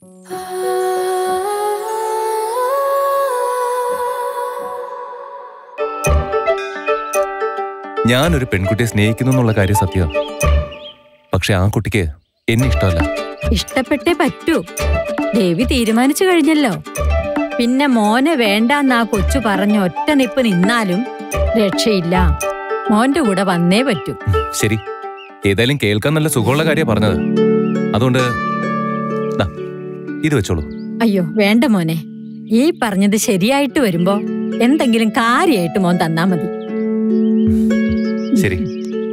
ഞാനൊരു പെൺകുട്ടിയെ സ്നേഹിക്കുന്നു എന്നുള്ള കാര്യം സത്യം പക്ഷെ ആ കുട്ടിക്ക് എന്നെ ഇഷ്ടമല്ല ഇഷ്ടപ്പെട്ടേ പറ്റൂ ദേവി തീരുമാനിച്ചു കഴിഞ്ഞല്ലോ പിന്നെ മോനെ വേണ്ടാന്ന് ആ കൊച്ചു പറഞ്ഞ ഒറ്റ നിപ്പ് നിന്നാലും രക്ഷയില്ല മോന്റെ കൂടെ വന്നേ പറ്റൂ ശരി ഏതായാലും കേൾക്കാൻ നല്ല സുഖമുള്ള കാര്യം പറഞ്ഞത് അതുകൊണ്ട് ദാ, ഇത് വെച്ചോളൂ അയ്യോ വേണ്ട മോനെ ഈ പറഞ്ഞത് ശരിയായിട്ട് വരുമ്പോ എന്തെങ്കിലും കാര്യമായിട്ട് മോൻ തന്നാ മതി ശരി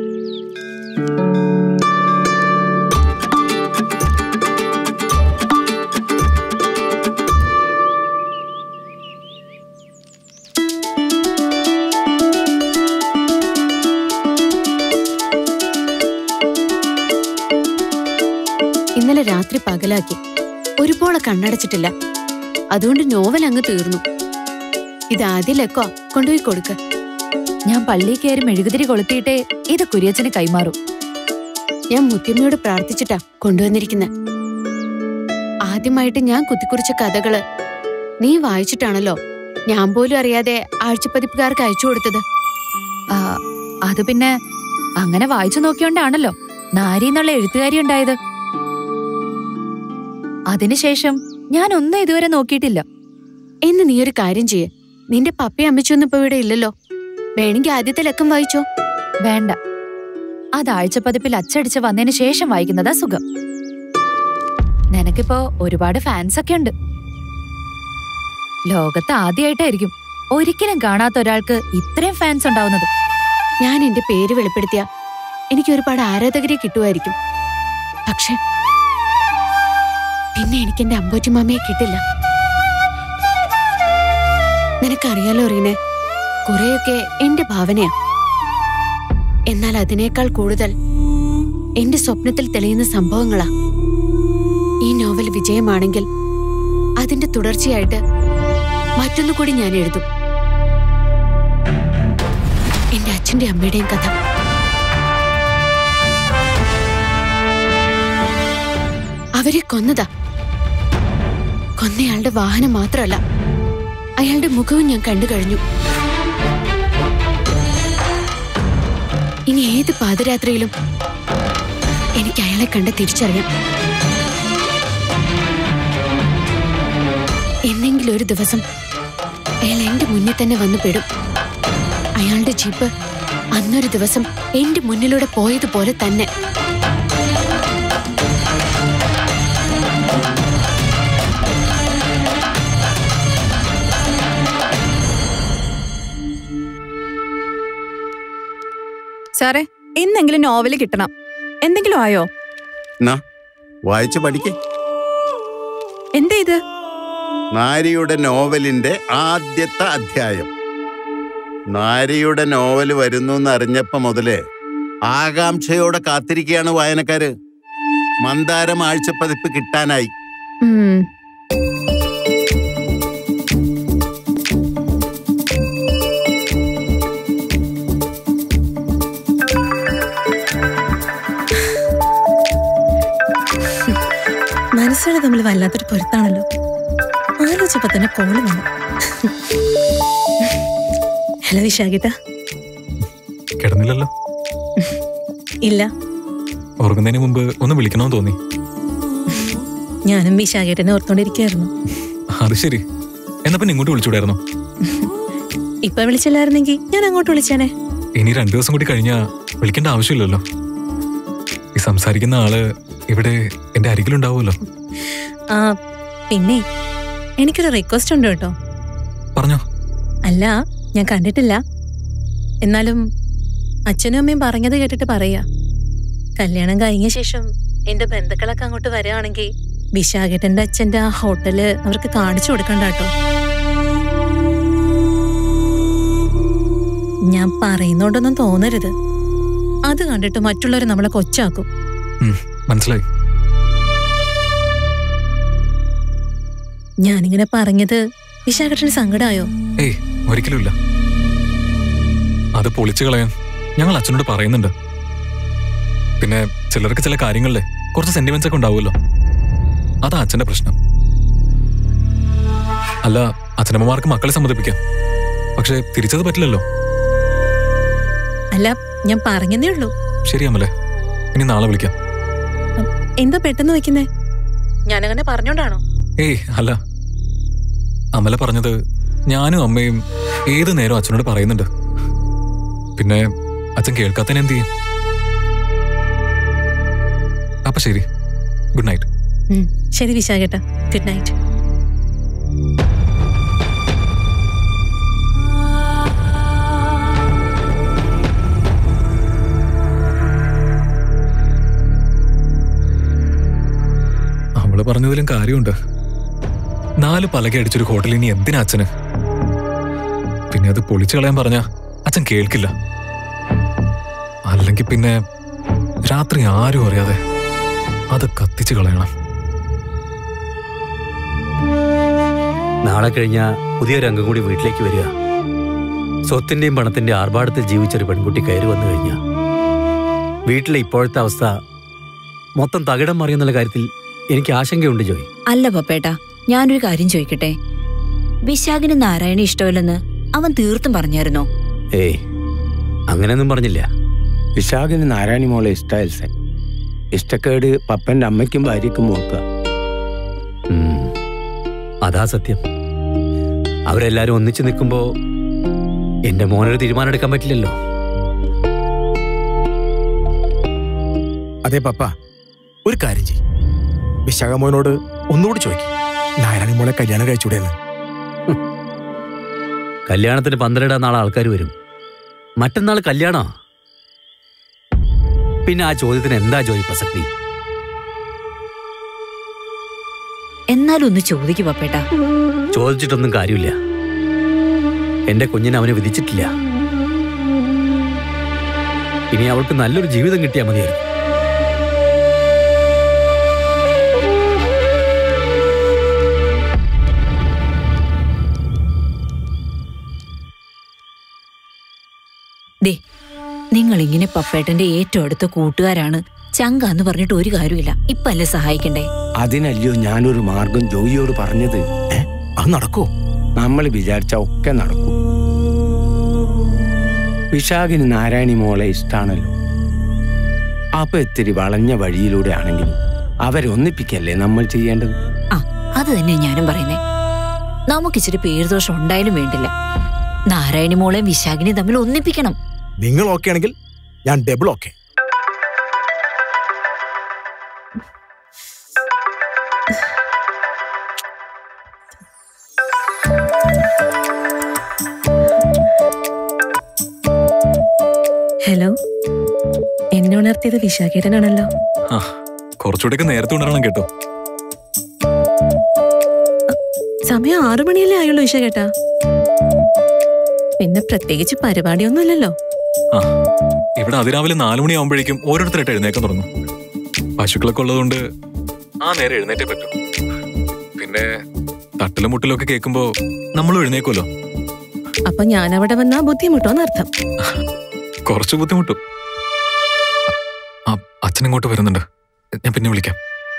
ഇന്നലെ രാത്രി പകലാക്കി ഒരുപോലെ കണ്ണടച്ചിട്ടില്ല അതുകൊണ്ട് നോവൽ അങ്ങ് തീർന്നു ഇത് ആദ്യലെക്കോ കൊണ്ടുപോയി കൊടുക്ക ഞാൻ പള്ളിയിൽ കയറി മെഴുകുതിരി കൊളുത്തിയിട്ടേ ഇത് കുര്യച്ചന് കൈമാറും ഞാൻ മുത്തിയമ്മയോട് പ്രാർത്ഥിച്ചിട്ടാ കൊണ്ടുവന്നിരിക്കുന്നെ ആദ്യമായിട്ട് ഞാൻ കുത്തിക്കുറിച്ച കഥകള് നീ വായിച്ചിട്ടാണല്ലോ ഞാൻ പോലും അറിയാതെ ആഴ്ചപ്പതിപ്പുകാർക്ക് അയച്ചു കൊടുത്തത് ആ, അത് പിന്നെ അങ്ങനെ വായിച്ചു നോക്കിയോണ്ടാണല്ലോ നാരി എന്നുള്ള എഴുത്തുകാരി ഉണ്ടായത് അതിനുശേഷം ഞാൻ ഒന്നും ഇതുവരെ നോക്കിയിട്ടില്ല എന്ന് നീ ഒരു കാര്യം ചെയ്യ് നിന്റെ പപ്പയും അമ്മച്ചൊന്നും ഇപ്പൊ ഇവിടെ ഇല്ലല്ലോ വേണമെങ്കിൽ ആദ്യത്തെ ലക്കം വായിച്ചോ വേണ്ട അത് ആഴ്ചപ്പതിപ്പിൽ അച്ചടിച്ച് വന്നതിന് ശേഷം വായിക്കുന്നതാ സുഖം നിനക്കിപ്പോ ഒരുപാട് ഫാൻസ് ഒക്കെ ഉണ്ട് ലോകത്ത് ആദ്യമായിട്ടായിരിക്കും ഒരിക്കലും കാണാത്ത ഒരാൾക്ക് ഇത്രയും ഫാൻസ് ഉണ്ടാവുന്നത് ഞാൻ എന്റെ പേര് വെളിപ്പെടുത്തിയ എനിക്ക് ഒരുപാട് ആരാധകരെ കിട്ടുമായിരിക്കും പക്ഷെ പിന്നെ എനിക്ക് എന്റെ അമ്പോറ്റിമാമയെ കിട്ടില്ല നിനക്കറിയാലോ റീനെ കുറെയൊക്കെ എന്റെ ഭാവനയാ എന്നാൽ അതിനേക്കാൾ കൂടുതൽ എന്റെ സ്വപ്നത്തിൽ തെളിയുന്ന സംഭവങ്ങളാ ഈ നോവൽ വിജയമാണെങ്കിൽ അതിന്റെ തുടർച്ചയായിട്ട് മറ്റൊന്നു കൂടി ഞാൻ എഴുതും എന്റെ അച്ഛന്റെ അമ്മയുടെയും കഥ അവരെ കൊന്നതാ കൊന്നയാളുടെ വാഹനം മാത്രമല്ല അയാളുടെ മുഖവും ഞാൻ കണ്ടു കഴിഞ്ഞു ഇനി ഏത് പാതിരാത്രിയിലും എനിക്ക് അയാളെ കണ്ട് തിരിച്ചറിയാം എന്നെങ്കിലും ഒരു ദിവസം അയാൾ എന്റെ മുന്നിൽ തന്നെ വന്നു പെടും അയാളുടെ ജീപ്പ് അന്നൊരു ദിവസം എന്റെ മുന്നിലൂടെ പോയതുപോലെ തന്നെ സാറേ ഇന്നെങ്കിലും നോവല് കിട്ടണം എന്തെങ്കിലും ആയോ എന്നാ വായിച്ച് പഠിക്കേ എന്താ ഇത് നാരിയുടെ നോവലിന്റെ ആദ്യത്തെ അധ്യായം നാരിയുടെ നോവൽ വരുന്നു എന്ന് അറിഞ്ഞപ്പോ മുതലേ ആകാംക്ഷയോടെ കാത്തിരിക്കുകയാണ് വായനക്കാര് മന്ദാരം ആഴ്ചപ്പതിപ്പ് കിട്ടാനായി ഉം, മനസ്സുകൾ തമ്മിൽ വല്ലാത്തൊരു പൊരുത്താണല്ലോ ആലോചിച്ചപ്പോ തന്നെ കോള് വന്നു ഹലോ വിശാഖിട്ട കിടന്നില്ലല്ലോ ഇല്ല ഉറങ്ങുന്നതിന് മുമ്പ് ഒന്ന് വിളിക്കണമെന്ന് തോന്നി ഞാനും വിശാഖേട്ടനെ ഓർത്തോണ്ടിരിക്കുകയായിരുന്നു അത് ശരി എന്നാ പിന്നെ ഇങ്ങോട്ട് വിളിച്ചൂടായിരുന്നോ ഇപ്പൊ വിളിച്ചില്ലായിരുന്നെങ്കിൽ ഞാൻ അങ്ങോട്ട് വിളിച്ചേനെ ഇനി രണ്ടു ദിവസം കൂടി കഴിഞ്ഞാ വിളിക്കേണ്ട ആവശ്യമില്ലല്ലോ ഈ സംസാരിക്കുന്ന ആള് ഇവിടെ എന്റെ അരികിലുണ്ടാവുമല്ലോ ആ പിന്നെ എനിക്കൊരു റിക്വസ്റ്റ് ഉണ്ട് കേട്ടോ പറഞ്ഞോ അല്ല ഞാൻ കണ്ടിട്ടില്ല എന്നാലും അച്ഛനും അമ്മയും പറഞ്ഞത് കേട്ടിട്ട് പറയാ കല്യാണം കഴിഞ്ഞ ശേഷം എന്റെ ബന്ധുക്കളൊക്കെ അങ്ങോട്ട് വരികയാണെങ്കിൽ വിശാഖേട്ടന്റെ അച്ഛന്റെ ആ ഹോട്ടല് അവർക്ക് കാണിച്ചു കൊടുക്കണ്ട കേട്ടോ ഞാൻ പറയുന്നോണ്ടൊന്നും തോന്നരുത് അത് കണ്ടിട്ട് മറ്റുള്ളവർ നമ്മളെ കൊച്ചാക്കും ഉം, മനസ്സിലായി ഞാനിങ്ങനെ പറഞ്ഞത് വിശാഖേട്ടന് സങ്കടമായോ ഏയ് ഒരിക്കലുമില്ല അത് പൊളിച്ചു കളയാൻ ഞങ്ങൾ അച്ഛനോട് പറയുന്നുണ്ട് പിന്നെ ചിലർക്ക് ചില കാര്യങ്ങളിലെ കുറച്ച് സെന്റിമെന്റ്സ് ഒക്കെ ഉണ്ടാവുമല്ലോ അതാ അച്ഛന്റെ പ്രശ്നം അല്ല അച്ഛനമ്മമാർക്ക് മക്കളെ സമ്മതിപ്പിക്കാം പക്ഷെ തിരിച്ചത് പറ്റില്ലല്ലോ അല്ല ഞാൻ പറഞ്ഞതേ ഉള്ളൂ ശരി അമലെ ഇനി നാളെ വിളിക്കാം എന്താ പെട്ടെന്ന് വെക്കുന്നേ ഞാനങ്ങനെ പറഞ്ഞോണ്ടാണോ ഏയ് അല്ല അമല പറഞ്ഞത് ഞാനും അമ്മയും ഏത് നേരം അച്ഛനോട് പറയുന്നുണ്ട് പിന്നെ അച്ഛൻ കേൾക്കാത്തതിന് എന്ത് ചെയ്യും അപ്പൊ ശരി ഗുഡ് നൈറ്റ് ഉം, ശരി വിശാഖേട്ടാ ഗുഡ് നൈറ്റ് അവള് പറഞ്ഞതിലും കാര്യമുണ്ട് നാല് പലക അടിച്ചൊരു ഹോട്ടലിൽ ഇനി എന്തിനാ അച്ഛന് പിന്നെ അത് പൊളിച്ചു കളയാൻ പറഞ്ഞ അച്ഛൻ കേൾക്കില്ല അല്ലെങ്കിൽ പിന്നെ രാത്രി ആരും അറിയാതെ അത് കത്തിച്ചു കളയണം നാളെ കഴിഞ്ഞ പുതിയൊരു അംഗം കൂടി വീട്ടിലേക്ക് വരിക സ്വത്തിന്റെയും പണത്തിന്റെ ആർഭാടത്തിൽ ജീവിച്ചൊരു പെൺകുട്ടി കയറി വന്നു കഴിഞ്ഞ വീട്ടിലെ ഇപ്പോഴത്തെ അവസ്ഥ മൊത്തം തകിടം മറിയുന്നുള്ള കാര്യത്തിൽ എനിക്ക് ആശങ്കയുണ്ട് ജോയ് അല്ല പപ്പേട്ടാ ഞാനൊരു കാര്യം ചോദിക്കട്ടെ വിശാഖിന് നാരായണ ഇഷ്ടമില്ലെന്ന് അവൻ തീർത്തും പറഞ്ഞായിരുന്നോ ഏയ് അങ്ങനെയൊന്നും പറഞ്ഞില്ല വിശാഖിന് നാരായണി മോളെ ഇഷ്ടമല്ല ഇഷ്ടക്കേട് പപ്പന്റെ അമ്മയ്ക്കും ഭാര്യയ്ക്കും നോക്കുക ഉം, അതാ സത്യം അവരെല്ലാരും ഒന്നിച്ചു നിൽക്കുമ്പോ എന്റെ മോനൊരു തീരുമാനം എടുക്കാൻ പറ്റില്ലല്ലോ അതെ പപ്പ ഒരു കാര്യം ചെയ് വിശാഖ മോനോട് ഒന്നുകൂടി ചോദിക്കും നാരായണി മോളെ കല്യാണം കഴിച്ചൂടെയെന്ന് കല്യാണത്തിന് പന്ത്രണ്ടാം നാൾ ആൾക്കാർ വരും മറ്റന്നാൾ കല്യാണോ പിന്നെ ആ ചോദ്യത്തിന് എന്താ ജോയി പ്രസക്തി എന്നാലും ഒന്ന് ചോദിക്കു പപ്പേട്ടാ ചോദിച്ചിട്ടൊന്നും കാര്യമില്ല എന്റെ കുഞ്ഞിനെ അവനെ വിധിച്ചിട്ടില്ല ഇനി അവൾക്ക് നല്ലൊരു ജീവിതം കിട്ടിയാൽ മതിയായിരുന്നു ദേ നിങ്ങൾ ഇങ്ങനെ പപ്പേട്ടന്റെ ഏറ്റവും അടുത്ത കൂട്ടുകാരാണ് ചങ്ക എന്ന് പറഞ്ഞിട്ട് ഒരു കാര്യമില്ല ഇപ്പൊ അല്ലേ സഹായിക്കണ്ടേ അതിനല്ലയോ ഞാനൊരു മാർഗം ജോയിയോട് പറഞ്ഞത് ഏ അത് നടക്കോ നമ്മൾ വിചാരിച്ച ഒക്കെ നടക്കും വിശാഖിന് നാരായണി മോളെ ഇഷ്ടാണല്ലോ അപ്പൊ ഇത്തിരി വളഞ്ഞ വഴിയിലൂടെ ആണെങ്കിലും അവരെ ഒന്നിപ്പിക്കല്ലേ നമ്മൾ ചെയ്യേണ്ടത് ആ അത് തന്നെ ഞാനും പറയുന്നേ നമുക്ക് ഇച്ചിരി പേരുദോഷം ഉണ്ടായാലും വേണ്ടില്ല നാരായണി മോളെയും വിശാഖിനെയും തമ്മിൽ ഒന്നിപ്പിക്കണം നിങ്ങൾ ഓക്കെ ആണെങ്കിൽ ഞാൻ ഡബിൾ ഓക്കെ ഹലോ എന്നെ ഉണർത്തിയത് വിശാഖേട്ടനാണല്ലോ ആ കുറച്ചുകൂടെയൊക്കെ നേരത്തെ ഉണരണം കേട്ടോ സമയം ആറു മണിയല്ലേ ആയുള്ളൂ വിശാഖേട്ടാ പിന്നെ പ്രത്യേകിച്ച് പരിപാടിയൊന്നുമില്ലല്ലോ ആ ഇവിടെ അതിരാവിലെ നാലു മണിയാവുമ്പോഴേക്കും ഓരോരുത്തരായിട്ട് എഴുന്നേക്കാൻ തുടങ്ങും പശുക്കളൊക്കെ ഉള്ളതുകൊണ്ട് ആ നേരെ എഴുന്നേറ്റേ പറ്റൂ പിന്നെ തട്ടിലും മുട്ടിലും ഒക്കെ കേൾക്കുമ്പോ നമ്മളും എഴുന്നേക്കുമല്ലോ അപ്പൊ ഞാൻ അവിടെ വന്നാ ബുദ്ധിമുട്ടോന്നർത്ഥം കുറച്ച് ബുദ്ധിമുട്ടും ആ അച്ഛൻ ഇങ്ങോട്ട് വരുന്നുണ്ട് ഞാൻ പിന്നെ വിളിക്കാം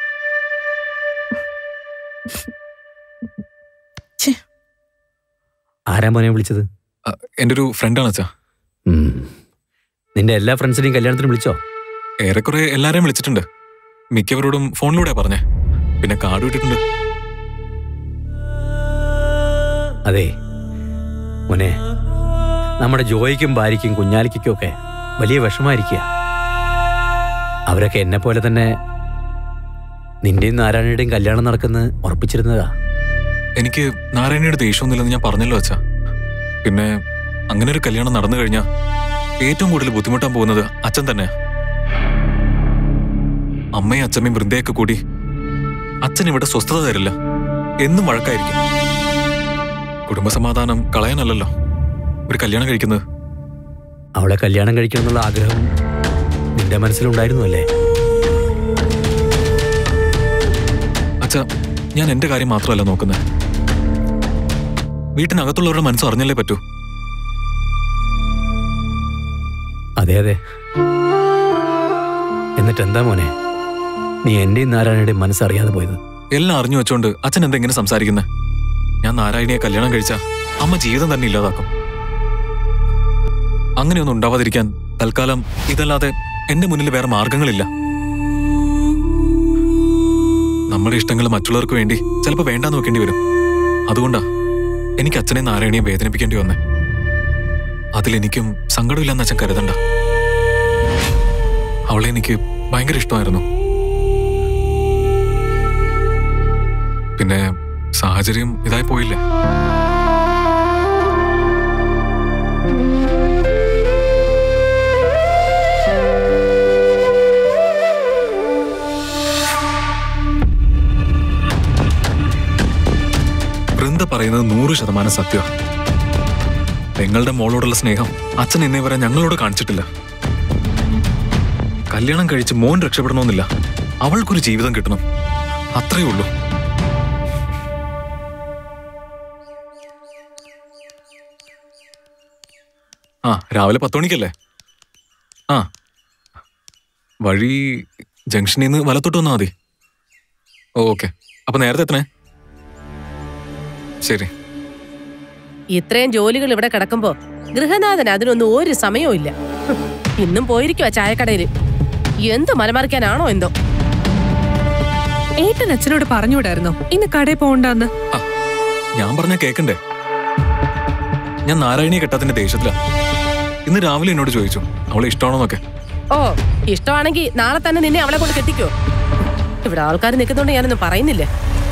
ആരാ മോനെ വിളിച്ചത് ആ, എൻ്റെ ഒരു ഫ്രണ്ടാണ് അച്ഛാ ഉം. നിന്റെ എല്ലാ ഫ്രണ്ട്സിനെയും കല്യാണത്തിന് വിളിച്ചോ ഏറെക്കുറെ എല്ലാരെയും വിളിച്ചിട്ടുണ്ട് മിക്കവരോടും ഫോണിലൂടെ പറഞ്ഞേ പിന്നെ കാർഡ് വിട്ടിട്ടുണ്ട് അതെ മോനെ നമ്മുടെ ജോയിക്കും ഭാര്യയ്ക്കും കുഞ്ഞാലിക്കും ഒക്കെ വലിയ വിഷമായിരിക്കുക അവരൊക്കെ എന്നെ പോലെ തന്നെ നിന്റെയും നാരായണയുടെയും കല്യാണം നടക്കുന്ന ഉറപ്പിച്ചിരുന്നതാ എനിക്ക് നാരായണിയുടെ ദേഷ്യമൊന്നുമില്ലെന്ന് ഞാൻ പറഞ്ഞല്ലോ അച്ഛാ പിന്നെ അങ്ങനെ ഒരു കല്യാണം നടന്നു കഴിഞ്ഞാൽ ഏറ്റവും കൂടുതൽ ബുദ്ധിമുട്ടാൻ പോകുന്നത് അച്ഛൻ തന്നെ അമ്മയും അച്ഛമ്മയും വൃന്ദയൊക്കെ കൂടി അച്ഛൻ ഇവിടെ സ്വസ്ഥത തരില്ല എന്നും വഴക്കായിരിക്കും കുടുംബസമാധാനം കളയാനല്ലല്ലോ ഒരു കല്യാണം കഴിക്കുന്നത് അവളെ കല്യാണം കഴിക്കണം എന്നുള്ള ആഗ്രഹം നിന്റെ മനസ്സിലുണ്ടായിരുന്നു അല്ലേ അച്ഛ ഞാൻ എന്റെ കാര്യം മാത്രമല്ല നോക്കുന്നത് വീട്ടിനകത്തുള്ളവരുടെ മനസ്സ് അറിഞ്ഞല്ലേ പറ്റൂ അതെ അതെ എന്നിട്ട് എന്താ മോനെ നീ എന്റെയും നാരായണയുടെയും മനസ്സറിയാതെ പോയത് എല്ലാം അറിഞ്ഞു വെച്ചോണ്ട് അച്ഛൻ എന്തെങ്ങനെ സംസാരിക്കുന്നത് ഞാൻ നാരായണിയെ കല്യാണം കഴിച്ച അമ്മ ജീവിതം തന്നെ ഇല്ലാതാക്കും അങ്ങനെയൊന്നും ഉണ്ടാവാതിരിക്കാൻ തൽക്കാലം ഇതല്ലാതെ എന്റെ മുന്നിൽ വേറെ മാർഗങ്ങളില്ല നമ്മുടെ ഇഷ്ടങ്ങൾ മറ്റുള്ളവർക്ക് വേണ്ടി ചിലപ്പോൾ വേണ്ടാന്ന് വെക്കേണ്ടി വരും അതുകൊണ്ടാ എനിക്ക് അച്ഛനെ നാരായണിയെ വേദനിപ്പിക്കേണ്ടി വന്നേ അതിലെനിക്കും സങ്കടമില്ലെന്ന് അച്ഛൻ കരുതണ്ട അവളെ എനിക്ക് ഭയങ്കര ഇഷ്ടമായിരുന്നു പിന്നെ സാഹചര്യം ഇതായി പോയില്ലേ വൃന്ദ പറയുന്നത് നൂറ് ശതമാനം സത്യം പെങ്ങളുടെ മോളോടുള്ള സ്നേഹം അച്ഛൻ ഇന്നേ വരെ ഞങ്ങളോട് കാണിച്ചിട്ടില്ല കല്യാണം കഴിച്ച് മോൻ രക്ഷപ്പെടണമെന്നില്ല അവൾക്കൊരു ജീവിതം കിട്ടണം അത്രേ ഉള്ളൂ ആ രാവിലെ പത്ത് മണിക്കല്ലേ ആ വഴി ജംഗ്ഷനിൽ നിന്ന് വലത്തോട്ട് വന്നാൽ മതി ഓക്കെ അപ്പൊ നേരത്തെ എത്തണേ ശരി ഇത്രയും ജോലികൾ ഇവിടെ കിടക്കുമ്പോ ഗൃഹനാഥൻ അതിനൊന്നും ഒരു സമയവും ഇല്ല ഹും, ഇന്നും പോയിരിക്കുവാ ചായക്കടയില് എന്ത് മലമറിക്കാനാണോ എന്തോ ഏട്ടൻ അച്ഛനോട് പറഞ്ഞുവിടായിരുന്നോ ഇന്ന് കടയിൽ പോകണ്ടെന്ന് ഞാൻ പറഞ്ഞ കേക്കണ്ടേ ഞാൻ നാരായണിയെ കെട്ടാത്തിന്റെ ദേഷ്യത്തിലാ ഇന്ന് രാവിലെ എന്നോട് ചോദിച്ചു അവളെ ഇഷ്ടമാണോന്നൊക്കെ ഓ ഇഷ്ടമാണെങ്കിൽ നാളെ തന്നെ നിന്നെ അവളെ കൊണ്ട് കെട്ടിക്കോ ഇവിടെ ആൾക്കാർ നിൽക്കുന്നോണ്ട് ഞാനൊന്നും പറയുന്നില്ലേ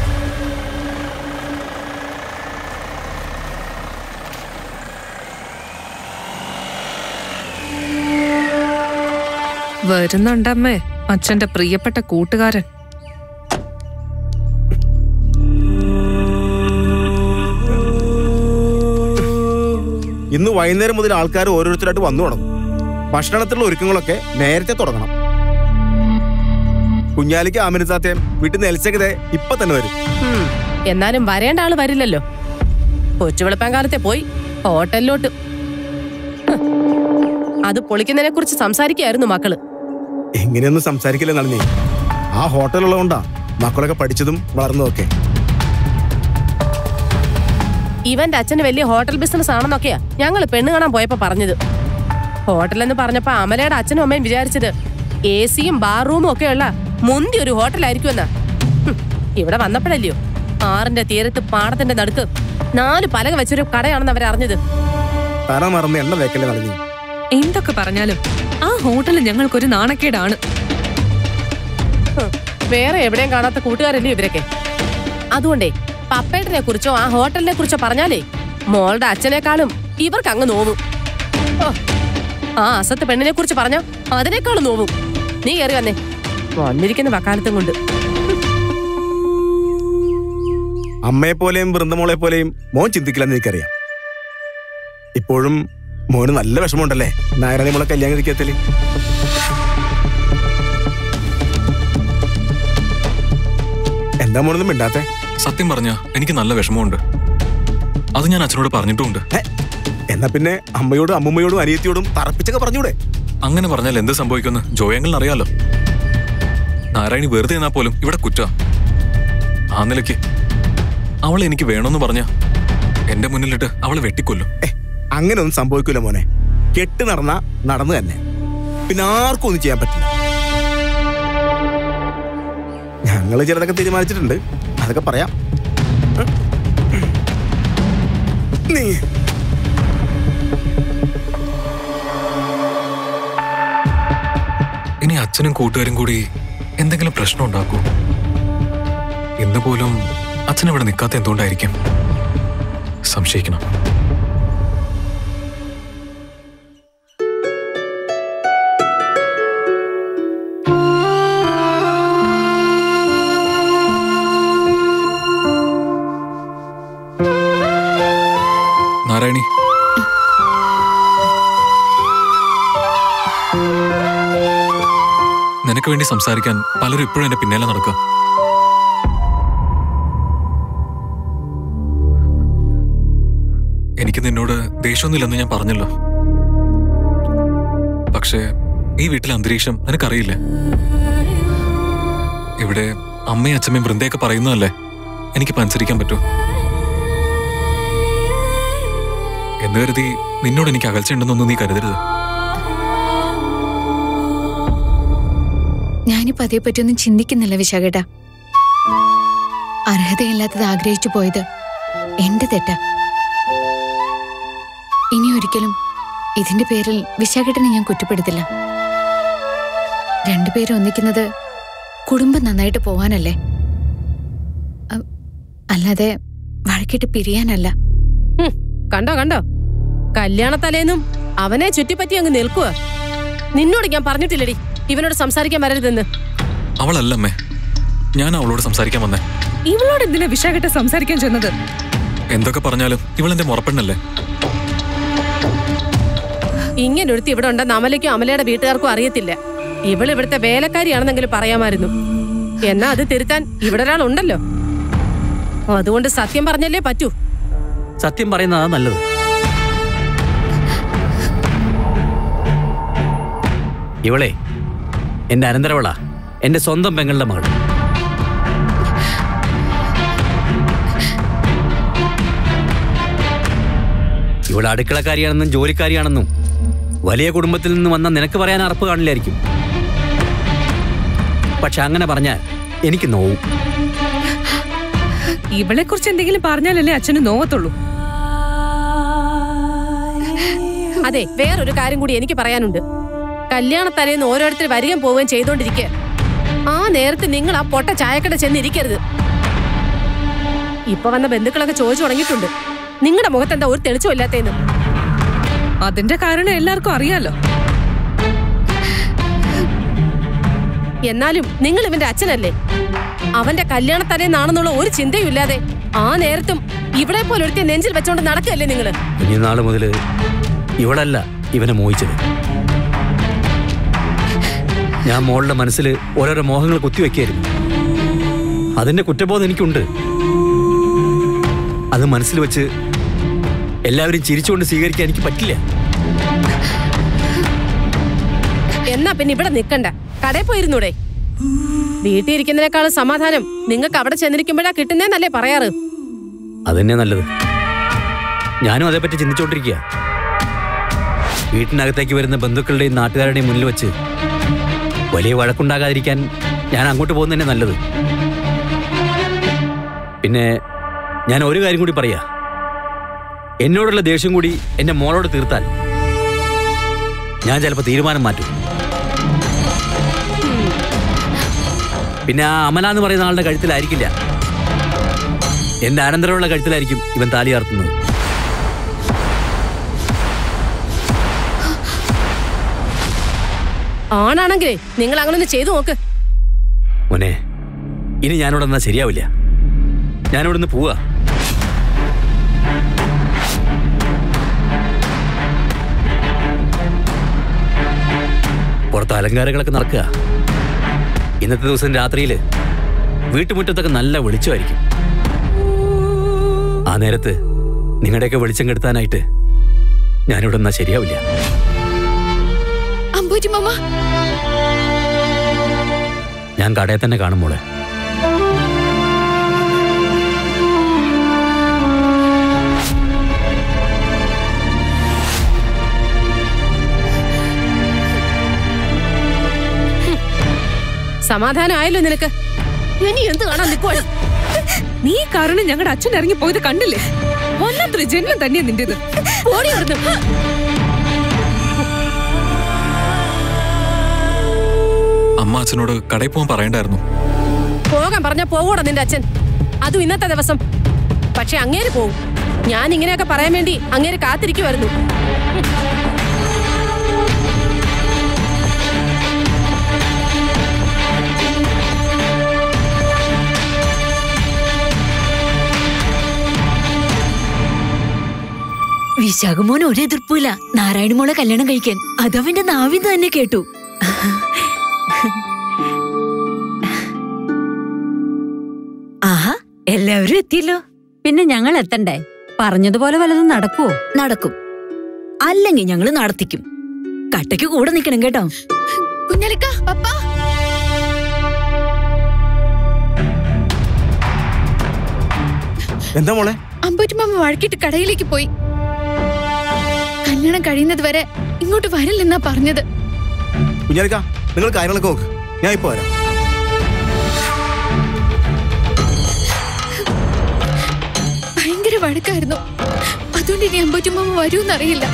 വരുന്നുണ്ടമ്മേ അച്ഛന്റെ പ്രിയപ്പെട്ട കൂട്ടുകാരൻ ഇന്ന് വൈകുന്നേരം മുതൽ ആൾക്കാർ ഓരോരുത്തരായിട്ട് വന്നു തുടങ്ങും ഭക്ഷണത്തിലുള്ള ഒരുക്കങ്ങളൊക്കെ നേരത്തെ തുടങ്ങണം കുഞ്ഞാലിക്ക് ആമിനത്താത്തയും വീട്ടിൽ നിന്ന് എൽസക്കതെ ഇപ്പൊ തന്നെ വരും ഉം, എന്നാലും വരേണ്ട ആള് വരില്ലല്ലോ കൊച്ചുവെളുപ്പാൻ കാലത്തെ പോയി ഹോട്ടലിലോട്ട് ഹ്, അത് പൊളിക്കുന്നതിനെ കുറിച്ച് സംസാരിക്കായിരുന്നു മക്കള് എങ്ങനെയൊന്നും സംസാരിക്കില്ലെന്നാണ് നീ ആ ഹോട്ടലുള്ളതുകൊണ്ടാ മക്കളൊക്കെ പഠിച്ചതും വളർന്നതൊക്കെ ഇവന്റെ അച്ഛന് വലിയ ഹോട്ടൽ ബിസിനസ് ആണെന്നൊക്കെയാ ഞങ്ങൾ പെണ്ണ് കാണാൻ പോയപ്പോ പറഞ്ഞത് ഹോട്ടലെന്ന് പറഞ്ഞപ്പോ അമലയുടെ അച്ഛനും അമ്മയും വിചാരിച്ചത് എ സിയും ബാർ റൂമും ഒക്കെയുള്ള മുന്തി ഒരു ഹോട്ടലായിരിക്കുമെന്നാ ഹും, ഇവിടെ വന്നപ്പോഴല്ലയോ ആറിന്റെ തീരത്ത് പാടത്തിന്റെ നടുക്ക് നാല് പലക വെച്ചൊരു കടയാണെന്ന് അവരറിഞ്ഞത് തറ മറന്ന് എണ്ണ വേക്കല്ലേ നടന്നു എന്തൊക്കെ പറഞ്ഞാലും ആ ഹോട്ടൽ ഞങ്ങൾക്കൊരു നാണക്കേടാണ് ഹും, വേറെ എവിടെയും കാണാത്ത കൂട്ടുകാരല്ലേ ഇവരൊക്കെ അതുകൊണ്ടേ പപ്പേട്ടനെ കുറിച്ചോ ആ ഹോട്ടലിനെ കുറിച്ചോ പറഞ്ഞാലേ മോളുടെ അച്ഛനേക്കാളും ഇവർക്ക് അങ്ങ് നോവും ഓ, ആ അസത്ത് പെണ്ണിനെ കുറിച്ച് പറഞ്ഞ അതിനേക്കാളും നോവും നീ കയറി വന്നേ വന്നിരിക്കുന്ന വക്കാലത്തും കൊണ്ട് അമ്മയെ പോലെയും വൃന്ദമോളെ പോലെയും മോൻ ചിന്തിക്കില്ലെന്ന് എനിക്കറിയാം ഇപ്പോഴും മോന് നല്ല വിഷമമുണ്ടല്ലേ നായരണി മോളെ കല്യാണം കഴിക്കത്തില് എന്താ മോനൊന്നും മിണ്ടാത്തെ സത്യം പറഞ്ഞ എനിക്ക് നല്ല വിഷമമുണ്ട് അത് ഞാൻ അച്ഛനോട് പറഞ്ഞിട്ടുമുണ്ട് എന്നാ പിന്നെ അമ്മയോടും അമ്മൂമ്മയോടും അനിയത്തിയോടും തറപ്പിച്ചൊക്കെ പറഞ്ഞൂടെ അങ്ങനെ പറഞ്ഞാൽ എന്ത് സംഭവിക്കുമെന്ന് ജോയങ്ങളിൽ അറിയാലോ നാരായണി വെറുതെ എന്നാ പോലും ഇവിടെ കുറ്റ ആ നിലയ്ക്ക് അവളെ എനിക്ക് വേണമെന്ന് പറഞ്ഞ എന്റെ മുന്നിലിട്ട് അവളെ വെട്ടിക്കൊല്ലും അങ്ങനെ ഒന്നും സംഭവിക്കൂല മോനെ കെട്ട് നടന്ന നടന്നു തന്നെ പിന്നെ ആർക്കും ഒന്നും ചെയ്യാൻ പറ്റില്ല ഞങ്ങള് ചിലതൊക്കെ തീരുമാനിച്ചിട്ടുണ്ട് അതൊക്കെ പറയാം നീ ഇനി അച്ഛനും കൂട്ടുകാരും കൂടി എന്തെങ്കിലും പ്രശ്നം ഉണ്ടാക്കൂ ഇന്ന് പോലും അച്ഛൻ ഇവിടെ നിൽക്കാത്ത എന്തുകൊണ്ടായിരിക്കും സംശയിക്കണം നാരായണി നിനക്ക് വേണ്ടി സംസാരിക്കാൻ പലരും ഇപ്പോഴും എന്റെ പിന്നാലെ നടക്കുക എനിക്ക് നിന്നോട് ദേഷ്യമൊന്നുമില്ലെന്ന് ഞാൻ പറഞ്ഞല്ലോ പക്ഷേ ഈ വീട്ടിലെ അന്തരീക്ഷം നിനക്കറിയില്ലേ ഇവിടെ അമ്മയും അച്ഛമ്മയും വൃന്ദയൊക്കെ പറയുന്നതല്ലേ എനിക്കിപ്പോ അനുസരിക്കാൻ പറ്റൂ എന്ന് കരുതി നിന്നോട് എനിക്ക് അകൽച്ചയുണ്ടെന്നൊന്നും നീ കരുതരുത് ഞാനിപ്പോ അതേപ്പറ്റിയൊന്നും ചിന്തിക്കുന്നില്ല വിശാഖേട്ട അർഹതയില്ലാത്തത് ആഗ്രഹിച്ചു പോയത് എന്റെ തെറ്റാ ഇനി ഒരിക്കലും ഇതിന്റെ പേരിൽ വിശാഖേട്ടനെ ഞാൻ കുറ്റപ്പെടുത്തില്ല രണ്ടുപേരും ഒന്നിക്കുന്നത് കുടുംബം നന്നായിട്ട് പോവാനല്ലേ അ- അല്ലാതെ വഴക്കിട്ട് പിരിയാനല്ല ഹും, കണ്ടോ കണ്ടോ കല്യാണത്തലേന്നും അവനെ ചുറ്റിപ്പറ്റി അങ്ങ് നിൽക്കുക നിന്നോട് ഞാൻ പറഞ്ഞിട്ടില്ലടി ഇവനോട് സംസാരിക്കാൻ വരരുതെന്ന് അവളല്ലമ്മേ ഞാൻ അവളോട് സംസാരിക്കാൻ വന്നേ ഇവളോട് എന്തിനാ വിശാഖട്ട സംസാരിക്കാൻ ചെന്നത് എന്തൊക്കെ പറഞ്ഞാലും ഇവളെന്റെ മുറപ്പെണ്ണല്ലേ ഇങ്ങനെ ഒരുത്തി ഇവിടെ ഉണ്ടെന്ന് അമലയ്ക്കും അമലയുടെ വീട്ടുകാർക്കും അറിയത്തില്ല ഇവൾ ഇവിടുത്തെ വേലക്കാരിയാണെന്നെങ്കിലും പറയാമായിരുന്നു എന്നാ അത് തിരുത്താൻ ഇവിടെ ഒരാൾ ഉണ്ടല്ലോ അതുകൊണ്ട് സത്യം പറഞ്ഞല്ലേ പറ്റൂ സത്യം പറയുന്നതാ നല്ലത് ഇവളെ എന്റെ അനന്തരവള എന്റെ സ്വന്തം പെങ്ങളുടെ മകൾ ഇവളെ അടുക്കളക്കാരിയാണെന്നും ജോലിക്കാരിയാണെന്നും വലിയ കുടുംബത്തിൽ നിന്ന് വന്ന നിനക്ക് പറയാൻ അറപ്പ് കാണില്ലായിരിക്കും പക്ഷെ അങ്ങനെ പറഞ്ഞാൽ എനിക്ക് നോവും ഇവളെ കുറിച്ച് എന്തെങ്കിലും പറഞ്ഞാലല്ലേ അച്ഛന് നോവത്തുള്ളൂ അതെ വേറൊരു കാര്യം കൂടി എനിക്ക് പറയാനുണ്ട് കല്യാണത്തലേന്ന് ഓരോരുത്തർ വരികയും പോവുകയും ചെയ്തോണ്ടിരിക്കുക ആ നേരത്ത് നിങ്ങൾ ആ പൊട്ട ചായക്കട ചെന്നിരിക്കരുത് ഇപ്പൊ വന്ന ബന്ധുക്കളൊക്കെ ചോദിച്ചു തുടങ്ങിയിട്ടുണ്ട് നിങ്ങളുടെ മുഖത്ത് എന്താ ഒരു തെളിച്ചമില്ലാത്തേന്ന് അതിന്റെ കാരണം എല്ലാവർക്കും അറിയാലോ എന്നാലും നിങ്ങൾ ഇവന്റെ അച്ഛനല്ലേ അവന്റെ കല്യാണത്തലേന്നാണെന്നുള്ള ഒരു ചിന്തയും ഇല്ലാതെ ആ നേരത്തും ഇവിടെ പോലെ ഒരുത്തിയ നെഞ്ചിൽ വെച്ചോണ്ട് നടക്കല്ലേ നിങ്ങള് ഇനി നാള് മുതൽ ഇവളല്ല ഇവനെ മോഹിച്ചത് ഞാൻ മോളുടെ മനസ്സിൽ ഓരോരോ മോഹങ്ങൾ കുത്തിവെക്കായിരുന്നു അതിന്റെ കുറ്റബോധം എനിക്കുണ്ട് അത് മനസ്സിൽ വെച്ച് എല്ലാവരും ചിരിച്ചുകൊണ്ട് സ്വീകരിക്കാൻ എനിക്ക് പറ്റില്ല എന്നാ പിന്നെ ഇവിടെ നിക്കണ്ട കടയിൽ പോയിരുന്നൂടെ വീട്ടിൽ ഇരിക്കുന്നതിനേക്കാളും സമാധാനം നിങ്ങൾക്ക് അവിടെ ചെന്നിരിക്കുമ്പോഴാ കിട്ടുന്നേന്നല്ലേ പറയാറ് അതന്നെ നല്ലത് ഞാനും അതേപ്പറ്റി ചിന്തിച്ചോണ്ടിരിക്കുക വീട്ടിനകത്തേക്ക് വരുന്ന ബന്ധുക്കളുടെയും നാട്ടുകാരുടെയും മുന്നിൽ വെച്ച് വലിയ വഴക്കുണ്ടാകാതിരിക്കാൻ ഞാൻ അങ്ങോട്ട് പോകുന്നതന്നെ നല്ലത് പിന്നെ ഞാൻ ഒരു കാര്യം കൂടി പറയാ എന്നോടുള്ള ദേഷ്യം കൂടി എന്റെ മോളോട് തീർത്താൽ ഞാൻ ചിലപ്പോൾ തീരുമാനം മാറ്റും പിന്നെ ആ അമല എന്ന് പറയുന്ന ആളുടെ കഴുത്തിലായിരിക്കില്ല എന്റെ അനന്തരമുള്ള കഴുത്തിലായിരിക്കും ഇവൻ താലി ചാർത്തുന്നത് ആണാണെങ്കിലേ നിങ്ങൾ അങ്ങനെ ഒന്ന് ചെയ്തു നോക്ക് മോനെ ഇനി ഞാനിവിടെ നിന്നാ ശരിയാവില്ല ഞാനിവിടെ നിന്ന് പോവാ പുറത്ത് അലങ്കാരങ്ങളൊക്കെ നടക്കുക ഇന്നത്തെ ദിവസം രാത്രിയിൽ വീട്ടുമുറ്റത്തൊക്കെ നല്ല വെളിച്ചമായിരിക്കും ആ നേരത്ത് നിങ്ങളുടെയൊക്കെ വെളിച്ചം കെടുത്താനായിട്ട് ഞാനിവിടെ നിന്നാ ശരിയാവില്ല അമ്പൂറ്റി മാമ ഞാൻ കടയിൽ തന്നെ കാണും മോളെ സമാധാനം ആയല്ലോ നിനക്ക് ഇനി എന്ത് കാണാൻ നിൽക്കുവാണ് നീ കാരണം ഞങ്ങളുടെ അച്ഛൻ ഇറങ്ങി പോയത് കണ്ടില്ലേ വല്ലാത്തൊരു ജന്മം തന്നെയാ നിന്റേത് ഓടി വരുന്നു അമ്മ അച്ഛനോട് കടയിൽ പോകാൻ പറയണ്ടായിരുന്നു പോകാൻ പറഞ്ഞ പോകൂടാ നിന്റെ അച്ഛൻ അതും ഇന്നത്തെ ദിവസം പക്ഷെ അങ്ങേര് പോവും ഞാൻ ഇങ്ങനെയൊക്കെ പറയാൻ വേണ്ടി അങ്ങേര് കാത്തിരിക്കുമായിരുന്നു വിശാഖമോൻ ഒരു എതിർപ്പില്ല നാരായണ മോളെ കല്യാണം കഴിക്കാൻ അതവന്റെ നാവിന്ന് തന്നെ കേട്ടു ആഹാ എല്ലാവരും എത്തിയല്ലോ പിന്നെ ഞങ്ങൾ എത്തണ്ടേ പറഞ്ഞതുപോലെ വല്ലതും നടക്കുവോ നടക്കും അല്ലെങ്കിൽ ഞങ്ങള് നടത്തിക്കും കട്ടയ്ക്ക് കൂടെ നിൽക്കണം കേട്ടോ കുഞ്ഞലിക്ക പപ്പ എന്താ മോളെ അമ്പൂറ്റിമാമ വഴക്കിട്ട് കടയിലേക്ക് പോയി കല്യാണം കഴിയുന്നത് വരെ ഇങ്ങോട്ട് വരില്ലെന്നാ പറഞ്ഞത് കുഞ്ഞാലിക്ക നിങ്ങൾ കാര്യങ്ങളൊക്കെ നോക്ക് ഞാൻ ഇപ്പൊ വരാം ഭയങ്കര വഴക്കായിരുന്നു അതുകൊണ്ട് ഇനി അമ്പൂറ്റിമാമ വരൂന്നറിയില്ല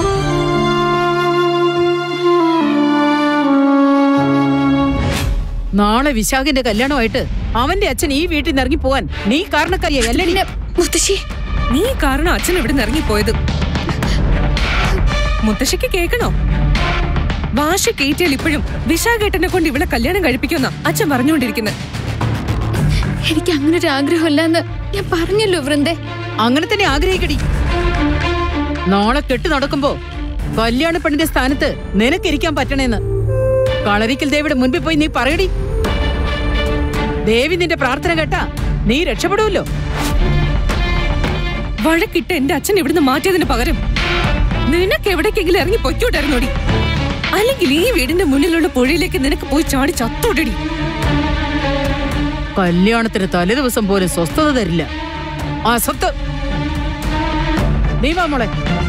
നാളെ വിശാഖിന്റെ കല്യാണമായിട്ട് അവന്റെ അച്ഛൻ ഈ വീട്ടിൽ നിന്ന് ഇറങ്ങി പോവാൻ നീ കാരണക്കാരിയാ അല്ലേ മുത്തശ്ശി നീ കാരണം അച്ഛൻ ഇവിടെ നിന്ന് ഇറങ്ങിപ്പോയത് മുത്തശ്ശിക്ക് കേൾക്കണോ ഭാഷ കേറ്റിയാൽ ഇപ്പോഴും വിശാഖേട്ടനെ കൊണ്ട് ഇവിടെ കല്യാണം കഴിപ്പിക്കുന്ന അച്ഛൻ പറഞ്ഞുകൊണ്ടിരിക്കുന്നത് എനിക്ക് അങ്ങനെ ഒരു ആഗ്രഹമില്ലെന്ന് ഞാൻ പറഞ്ഞല്ലോ വൃന്ദേ അങ്ങനെ തന്നെ ആഗ്രഹിക്കടി നാളെ കെട്ട് നടക്കുമ്പോ കല്യാണ പെണ്ണിന്റെ സ്ഥാനത്ത് നിനക്കിരിക്കാൻ പറ്റണേന്ന് കളരിക്കൽ ദേവിയുടെ മുൻപിൽ പോയി നീ പറയടി ദേവി നിന്റെ പ്രാർത്ഥന കേട്ടാ നീ രക്ഷപ്പെടുമല്ലോ വഴക്കിട്ട് എന്റെ അച്ഛൻ ഇവിടുന്ന് മാറ്റിയതിന് പകരം നിനക്ക് എവിടേക്കെങ്കിലും ഇറങ്ങി പൊയ്ക്കോട്ടായിരുന്നോടി അല്ലെങ്കിൽ ഈ വീടിന്റെ മുന്നിലുള്ള പുഴയിലേക്ക് നിനക്ക് പോയി ചാടി ചത്തോടടി കല്യാണത്തിന് തലേ ദിവസം പോലും സ്വസ്ഥത തരില്ല ആ സ്വത്ത് നീ വാ മോളെ